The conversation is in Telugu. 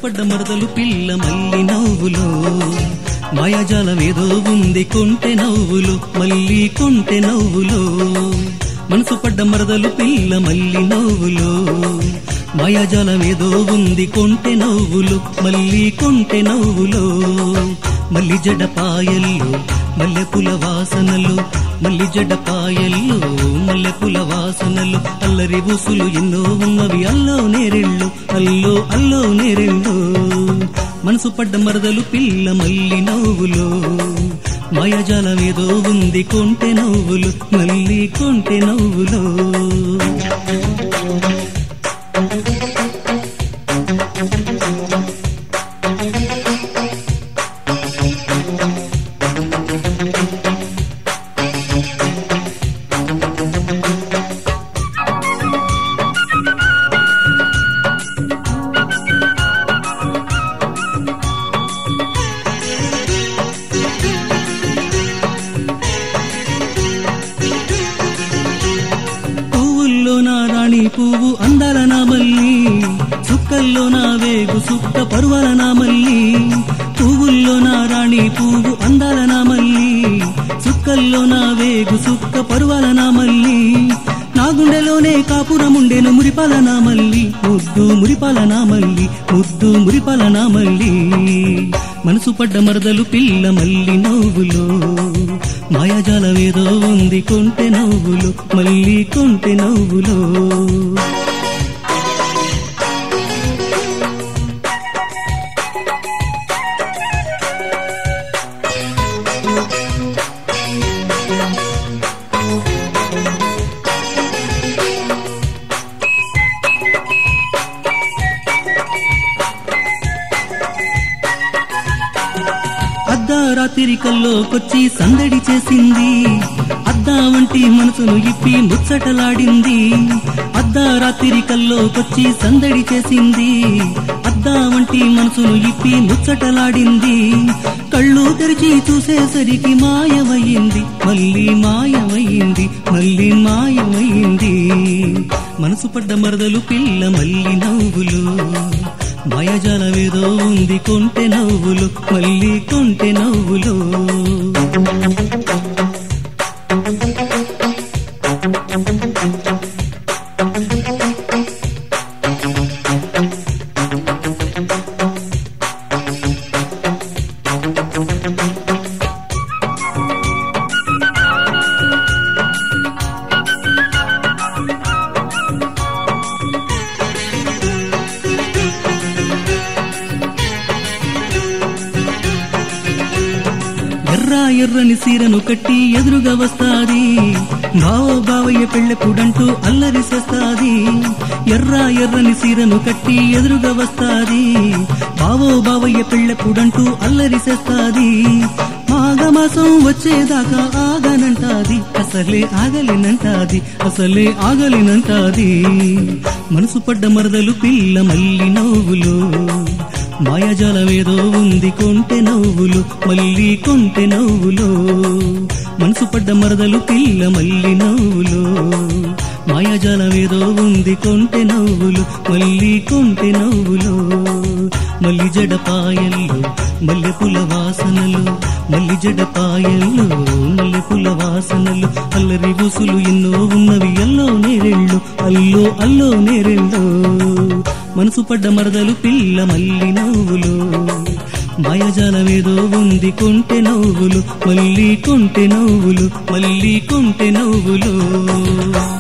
పడ్డ మరదలు పిల్ల మల్లి నవ్వులో మాయాజాలం ఏదో ఉంది కొంటె నవ్వులు మళ్ళీ కొంటె నవ్వులో మనసు పడ్డ మరదలు పిల్ల మల్లి నవ్వులో మాయాజాలం ఏదో ఉంది కొంటె నవ్వులు మళ్ళీ కొంటె నవ్వులో మల్లి జడ పాయల్లో మల్లెపుల వాసనలు మల్లి జడ పాయల్లో మల్లెపుల వాసనలు అల్లరి ఊసులు ఎన్నో ఉన్నవి అల్లో నేరెళ్ళు అల్లో అల్లో నేరెళ్ళు మనసు పడ్డ మరదలు పిల్ల మల్లి నవ్వులో మాయాజాలం ఏదో ఉంది కొంటె నవ్వులు మళ్ళీ కొంటె నవ్వులో పువ్వుల్లో నా రాణి పువ్వు అందాల నా మల్లి చుక్కల్లో నా వేగు సుక్క పరువల నా మల్లి పువ్వుల్లో నా రాణి పువ్వు అందాల నా మల్లి చుక్కల్లో నా వేగు సుక్క పరువల నా మల్లి నా గుండెలోనే కాపురముండెను మురిపాల నా మల్లి ముద్దు మురిపాల నా మల్లి ముద్దు మురిపాల నా మల్లి మనసు పడ్డ మరదలు పిల్ల మల్లి నవ్వులో మాయాజాలమేదో ఉంది కొంటె నవ్వులు మళ్ళీ కొంటె నవ్వులో అర్ధరాత్రి కల్లోకొచ్చి సందడి చేసింది అద్దా వంటి మనసును ఇప్పి ముచ్చటలాడింది అర్ధరాత్రి కల్లోకొచ్చి సందడి చేసింది అద్దా వంటి మనసును ఇప్పి ముచ్చటలాడింది కళ్ళు తెరిచి చూసేసరికి మాయమయ్యింది మళ్ళీ మాయమయ్యింది మళ్ళీ మాయమయ్యింది మనసు పడ్డ మరదలు పిల్ల మళ్ళీ నవ్వులు మాయాజాలమేదో ఉంది కొంటె నవ్వులు మళ్ళీ కొంటె నవ్వులు ఎర్ర ఎర్రని సీరను కట్టి ఎదురుగా వస్తాది బావో బావయ్య పెళ్ళెప్పుడంటూ అల్లరి చేస్తాది ఎర్ర ఎర్రని సీరను కట్టి ఎదురుగా వస్తాది బావో బావయ్య పెళ్ళెప్పుడంటూ అల్లరి చేస్తాది మాఘమాసం వచ్చేదాకా ఆగనంటాది అసలే ఆగలినంటాది అసలే ఆగలినంటాది మనసు పడ్డ మరదలు పిల్ల మల్లి నవ్వులు మాయాజాలమేదో ఉంది కొంటె నవ్వులు మళ్ళీ కొంటె నవ్వులో మనసు పడ్డ మరదలు పిల్ల మల్లి నవ్వులు మాయాజాలమేదో ఉంది కొంటె నవ్వులు మళ్ళీ కొంటె నవ్వులో మల్లి జడ పాయల్లో మల్లెపుల వాసనలు మల్లి జడ పాయల్లో మల్లెపుల వాసనలు అల్లరి బుసులు ఎన్నో ఉన్నవి అల్లో నేరెళ్ళు అల్లో అల్లో నేరెళ్ళు మనసు పడ్డ మరదలు పిల్ల మల్లి నవ్వులు మాయాజాలమేదో ఉంది కొంటె నవ్వులు మళ్ళీ కొంటె నవ్వులు మళ్ళీ కొంటె నవ్వులు